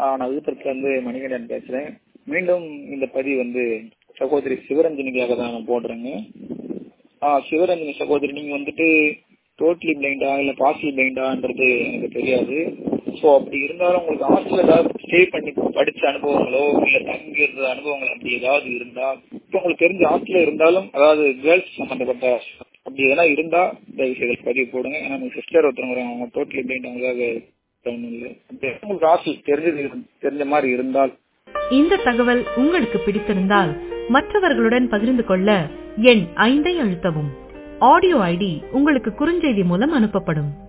நான் விழுப்புரத்துல இருந்து மணிகண்டன் பேசுறேன் மீண்டும் இந்த பதிவு வந்து சகோதரி சிவரஞ்சனிக்காக தான் நான் போடுறேங்க ஆ சிவரஞ்சனி சகோதரி நீங்க வந்துட்டு டோட்டலி பிளைண்டா இல்ல பார்சல் பிளைண்டான்றது எனக்கு தெரியாது ஸோ அப்படி இருந்தாலும் உங்களுக்கு ஹாஸ்டல் ஏதாவது ஸ்டே பண்ணி படிச்ச அனுபவங்களோ இல்ல தங்கி இருந்த அனுபவங்கள் அப்படி ஏதாவது இருந்தா இப்போ உங்களுக்கு தெரிஞ்ச ஹாஸ்டல்ல இருந்தாலும் அதாவது கேர்ள்ஸ் சம்பந்தப்பட்ட அப்படி எதனா இருந்தா தயவு செய்து பதிவு போடுங்க ஏன்னா உங்க சிஸ்டர் ஒருத்தவங்க அவங்க டோட்டலி பிளைண்ட் அவங்களாக ஒன்றும் இல்லை அப்படி உங்களுக்கு ஹாஸ்டல் தெரிஞ்சது தெரிஞ்ச மாதிரி இருந்தால் இந்த தகவல் உங்களுக்கு பிடித்திருந்தால் மற்றவர்களுடன் பகிர்ந்து கொள்ள எண் ஐந்தை அழுத்தவும் ஆடியோ ஐடி உங்களுக்கு குறுஞ்செய்தி மூலம் அனுப்பப்படும்